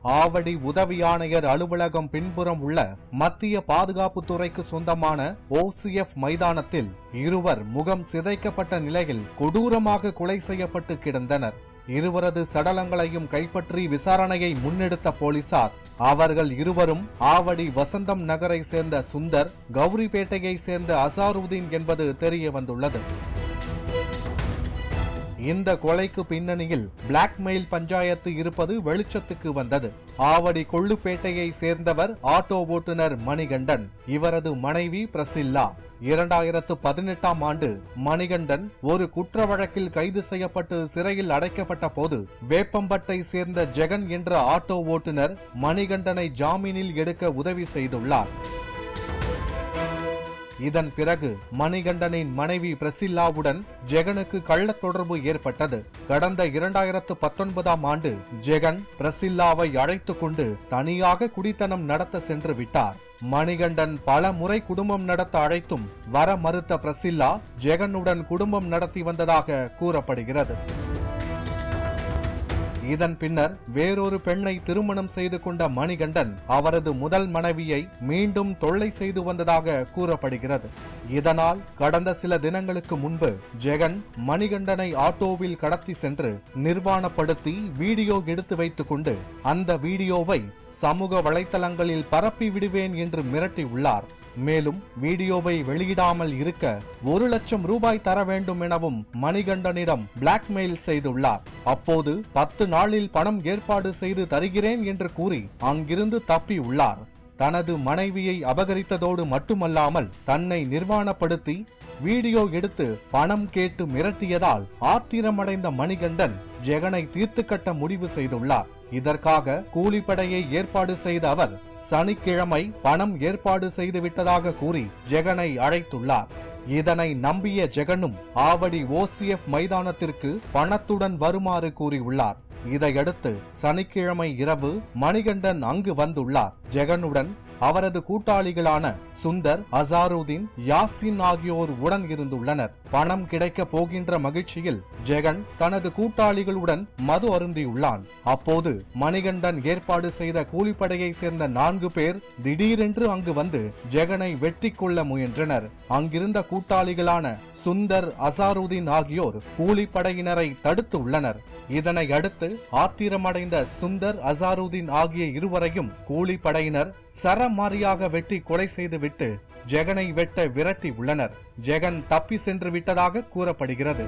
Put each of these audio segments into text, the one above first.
ஆவடி உதவி ஆணையர் அலுவலகம் பின்புறம் உள்ள மத்திய பாதுகாப்பு துறைக்கு சொந்தமான ஓசிஎஃப் மைதானத்தில் இருவர் முகம் சிதைக்கப்பட்ட நிலையில் கொடூரமாக கொலை செய்யப்பட்டு கிடந்தனர் இருவரது சடலங்களையும் கைப்பற்றி விசாரணையை முன்னெடுத்த போலீசார் அவர்கள் இருவரும் ஆவடி வசந்தம் நகரை சேர்ந்த சுந்தர் கௌரிபேட்டையை சேர்ந்த அசாருதீன் என்பது தெரிய வந்துள்ளது இந்த கொலைக்கு பின்னணியில் பிளாக்மெயில் பஞ்சாயத்து இருப்பது வெளிச்சத்துக்கு வந்தது ஆவடி கொள்ளுப்பேட்டையை சேர்ந்தவர் ஆட்டோ ஓட்டுநர் மணிகண்டன் இவரது மனைவி பிரசில்லா இரண்டாயிரத்து பதினெட்டாம் ஆண்டு மணிகண்டன் ஒரு குற்ற வழக்கில் கைது செய்யப்பட்டு சிறையில் அடைக்கப்பட்ட போது வேப்பம்பட்டை சேர்ந்த ஜெகன் என்ற ஆட்டோ ஓட்டுநர் மணிகண்டனை ஜாமீனில் எடுக்க உதவி செய்துள்ளார் இதன் பிறகு மணிகண்டனின் மனைவி பிரசில்லாவுடன் ஜெகனுக்கு கள்ளத் தொடர்பு ஏற்பட்டது கடந்த இரண்டாயிரத்து பத்தொன்பதாம் ஆண்டு ஜெகன் பிரசில்லாவை அழைத்துக் கொண்டு தனியாக குடித்தனம் நடத்த சென்று விட்டார் மணிகண்டன் பல முறை குடும்பம் நடத்த அழைத்தும் வர மறுத்த பிரசில்லா ஜெகனுடன் குடும்பம் நடத்தி வந்ததாக கூறப்படுகிறது இதன் பின்னர் வேறொரு பெண்ணை திருமணம் செய்து கொண்ட மணிகண்டன் அவரது முதல் மனைவியை மீண்டும் தொல்லை செய்து வந்ததாக கூறப்படுகிறது இதனால் கடந்த சில தினங்களுக்கு முன்பு ஜெகன் மணிகண்டனை ஆட்டோவில் கடத்தி சென்று நிர்வாணப்படுத்தி வீடியோ எடுத்து வைத்துக் கொண்டு அந்த வீடியோவை சமூக வலைத்தளங்களில் பரப்பி விடுவேன் என்று மிரட்டியுள்ளார் மேலும் வீடியோவை வெளியிடாமல் இருக்க ஒரு லட்சம் ரூபாய் தர வேண்டும் எனவும் மணிகண்டனிடம் பிளாக்மெயில் செய்துள்ளார் அப்போது பத்து நாளில் பணம் ஏற்பாடு செய்து தருகிறேன் என்று கூறி அங்கிருந்து தப்பியுள்ளார் தனது மனைவியை அபகரித்ததோடு மட்டுமல்லாமல் தன்னை நிர்வாணப்படுத்தி வீடியோ எடுத்து பணம் கேட்டு மிரட்டியதால் ஆத்திரமடைந்த மணிகண்டன் ஜெகனை தீர்த்து கட்ட முடிவு செய்துள்ளார் இதற்காக கூலிப்படையை ஏற்பாடு செய்த அவர் சனிக்கிழமை பணம் ஏற்பாடு செய்து விட்டதாக கூறி ஜெகனை அழைத்துள்ளார் இதனை நம்பிய ஜெகனும் ஆவடி ஓசிஎஃப் மைதானத்திற்கு பணத்துடன் வருமாறு கூறியுள்ளார் இதையடுத்து சனிக்கிழமை இரவு மணிகண்டன் அங்கு வந்துள்ளார் ஜெகனுடன் அவரது கூட்டாளிகளான சுந்தர் அசாருதீன் யாசின் ஆகியோர் உடன் இருந்துள்ளனர் பணம் கிடைக்க போகின்ற மகிழ்ச்சியில் ஜெகன் தனது கூட்டாளிகளுடன் மது அருந்தியுள்ளான் அப்போது மணிகண்டன் ஏற்பாடு செய்த கூலிப்படையை சேர்ந்த நான்கு பேர் திடீரென்று அங்கு வந்து ஜெகனை வெட்டி கொள்ள முயன்றனர் அங்கிருந்த கூட்டாளிகளான சுந்தர் அசாருதீன் ஆகியோர் கூலிப்படையினரை தடுத்து உள்ளனர் இதனை அடுத்து ஆத்திரமடைந்த சுந்தர் அசாருதீன் ஆகிய இருவரையும் கூலிப்படையினர் சரமாரியாக வெட்டி கொலை செய்துவிட்டு ஜெகனை வெட்ட விரட்டி உள்ளனர் ஜெகன் தப்பி சென்று விட்டதாக கூறப்படுகிறது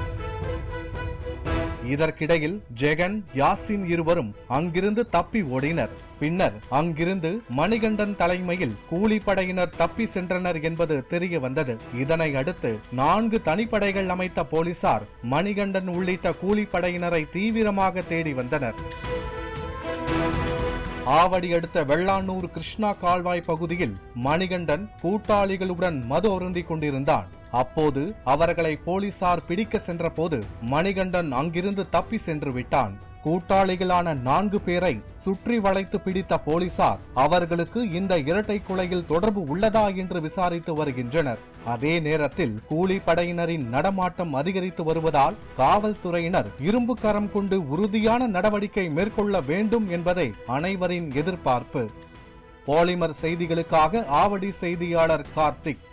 இதற்கிடையில் ஜெகன் யாசின் இருவரும் அங்கிருந்து தப்பி ஓடினர் பின்னர் அங்கிருந்து மணிகண்டன் தலைமையில் கூலிப்படையினர் தப்பி சென்றனர் என்பது தெரிய வந்தது இதனை அடுத்து நான்கு தனிப்படைகள் அமைத்த போலீசார் மணிகண்டன் உள்ளிட்ட கூலிப்படையினரை தீவிரமாக தேடி வந்தனர் ஆவடி அடுத்த வெள்ளானூர் கிருஷ்ணா கால்வாய் பகுதியில் மணிகண்டன் கூட்டாளிகளுடன் மது அருந்திக் கொண்டிருந்தான் அப்போது அவர்களை போலீசார் பிடிக்க சென்றபோது மணிகண்டன் அங்கிருந்து தப்பி சென்று விட்டான் கூட்டாளிகளான நான்கு பேரை சுற்றி வளைத்து பிடித்த போலீசார் அவர்களுக்கு இந்த இரட்டை கொலையில் தொடர்பு உள்ளதா என்று விசாரித்து வருகின்றனர் அதே நேரத்தில் கூலி படையினரின் நடமாட்டம் அதிகரித்து வருவதால் காவல்துறையினர் இரும்பு கரம் கொண்டு உறுதியான நடவடிக்கை மேற்கொள்ள வேண்டும் என்பதே அனைவரின் எதிர்பார்ப்பு பாலிமர் செய்திகளுக்காக ஆவடி செய்தியாளர் கார்த்திக்